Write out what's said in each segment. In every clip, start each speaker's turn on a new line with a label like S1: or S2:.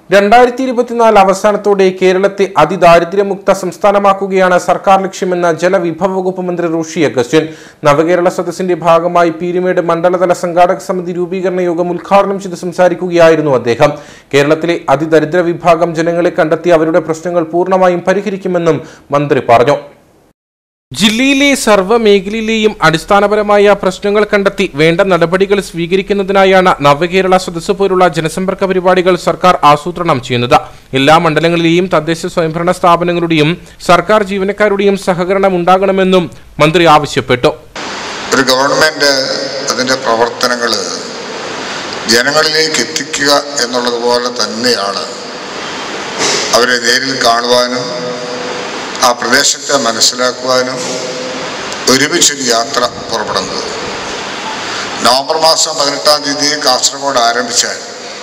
S1: രണ്ടായിരത്തി ഇരുപത്തിനാല് അവസാനത്തോടെ കേരളത്തെ അതിദാരിദ്ര്യമുക്ത സംസ്ഥാനമാക്കുകയാണ് സർക്കാർ ലക്ഷ്യമെന്ന് ജലവിഭവ വകുപ്പ് മന്ത്രി ഋഷി അഗസ്റ്റിൻ നവകേരള സദസ്സിന്റെ ഭാഗമായി പീരുമേട് മണ്ഡലതല സംഘാടക സമിതി രൂപീകരണ യോഗം ഉദ്ഘാടനം ചെയ്ത് സംസാരിക്കുകയായിരുന്നു അദ്ദേഹം കേരളത്തിലെ അതിദരിദ്ര വിഭാഗം ജനങ്ങളെ കണ്ടെത്തി അവരുടെ പ്രശ്നങ്ങൾ പൂർണ്ണമായും പരിഹരിക്കുമെന്നും മന്ത്രി പറഞ്ഞു ജില്ലയിലെ സർവ്വ മേഖലയിലെയും അടിസ്ഥാനപരമായ പ്രശ്നങ്ങൾ കണ്ടെത്തി വേണ്ട നടപടികൾ സ്വീകരിക്കുന്നതിനായാണ് നവകേരള സദസ്സ് പോലുള്ള ജനസമ്പർക്ക പരിപാടികൾ സർക്കാർ ആസൂത്രണം ചെയ്യുന്നത് എല്ലാ മണ്ഡലങ്ങളിലെയും തദ്ദേശ സ്വയംഭരണ സ്ഥാപനങ്ങളുടെയും സർക്കാർ ജീവനക്കാരുടെയും സഹകരണം ഉണ്ടാകണമെന്നും മന്ത്രി ആവശ്യപ്പെട്ടു
S2: ഒരു ഗവൺമെൻറ് അതിൻ്റെ പ്രവർത്തനങ്ങൾ ജനങ്ങളിലേക്ക് എത്തിക്കുക എന്നുള്ളതുപോലെ തന്നെയാണ് അവരെ നേരിൽ കാണുവാനും ആ പ്രദേശത്തെ മനസ്സിലാക്കുവാനും ഒരുമിച്ചൊരു യാത്ര പുറപ്പെടുന്നത് നവംബർ മാസം പതിനെട്ടാം തീയതി കാസർഗോഡ് ആരംഭിച്ചാൽ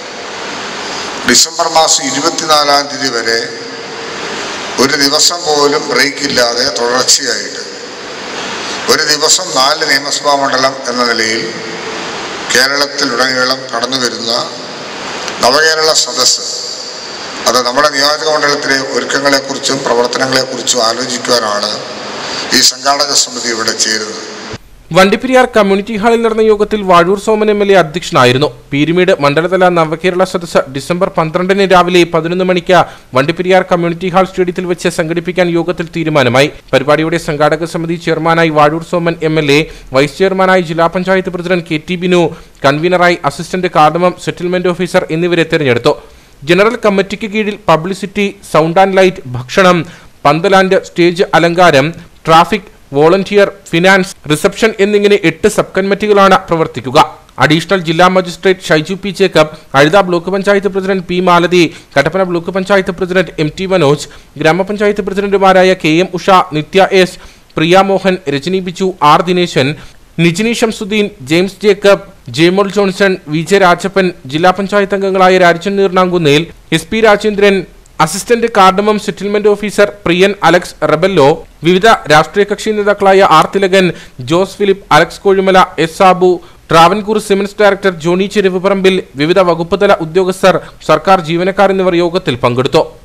S2: ഡിസംബർ മാസം ഇരുപത്തിനാലാം തീയതി വരെ ഒരു ദിവസം പോലും ബ്രേക്ക് ഇല്ലാതെ തുടർച്ചയായിട്ട് ഒരു ദിവസം നാല് നിയമസഭാ മണ്ഡലം എന്ന നിലയിൽ കേരളത്തിലുടനീളം കടന്നു വരുന്ന നവകേരള സദസ്സ് അത് നമ്മുടെ നിയോജക മണ്ഡലത്തിലെ ഒരുക്കങ്ങളെക്കുറിച്ചും പ്രവർത്തനങ്ങളെക്കുറിച്ചും ആലോചിക്കുവാനാണ് ഈ സംഘാടക സമിതി ഇവിടെ ചേരുന്നത്
S1: വണ്ടിപ്പെരിയാർ കമ്മ്യൂണിറ്റി ഹാളിൽ നടന്ന യോഗത്തിൽ Vazhoor Soman M L A അധ്യക്ഷനായിരുന്നു പീരുമേട് മണ്ഡലതല നവകേരള സദസ്സ് ഡിസംബർ പന്ത്രണ്ടിന് രാവിലെ പതിനൊന്ന് മണിക്ക് വണ്ടിപ്പെരിയാർ കമ്മ്യൂണിറ്റി ഹാൾ സ്റ്റേഡിയത്തിൽ വെച്ച് സംഘടിപ്പിക്കാൻ യോഗത്തിൽ തീരുമാനമായി പരിപാടിയുടെ സംഘാടക സമിതി ചെയർമാനായി Vazhoor Soman M L A vice ചെയർമാനായി ജില്ലാ panchayat president K T Binu കൺവീനറായി അസിസ്റ്റന്റ് കാർഡമം സെറ്റിൽമെന്റ് ഓഫീസർ എന്നിവരെ തെരഞ്ഞെടുത്തു ജനറൽ കമ്മിറ്റിക്ക് കീഴിൽ പബ്ലിസിറ്റി സൗണ്ട് ആൻഡ് ലൈറ്റ് ഭക്ഷണം പന്തലാൻഡ് സ്റ്റേജ് അലങ്കാരം ട്രാഫിക് വോളണ്ടിയർ ഫിനാൻസ് റിസപ്ഷൻ എന്നിങ്ങനെ എട്ട് സബ് കമ്മിറ്റികളാണ് പ്രവർത്തിക്കുക അഡീഷണൽ ജില്ലാ magistrate Shaiju P Jacob Azhutha block panchayat president P Malathi Kattappana block panchayat president M T Manoj ഗ്രാമപഞ്ചായത്ത് പ്രസിഡന്റുമാരായ K M Usha Nithya S Priya Mohan Rajani Biju R Dineshan Nijini Shamsuddin James Jacob Jemol Johnson V J Rajappan ജില്ലാ പഞ്ചായത്ത് അംഗങ്ങളായ Rajan Neernamkunnel S P Rajendran assistant cardamom settlement officer പ്രിയൻ Alex Rebello വിവിധ രാഷ്ട്രീയ കക്ഷി നേതാക്കളായ R Thilakan Jose Philip Alex Kozhimala S Sabu Travancore cements director Johnny Cheruvu Parambil വിവിധ വകുപ്പ് തല ഉദ്യോഗസ്ഥർ സർക്കാർ ജീവനക്കാർ എന്നിവർ യോഗത്തിൽ പങ്കെടുത്തു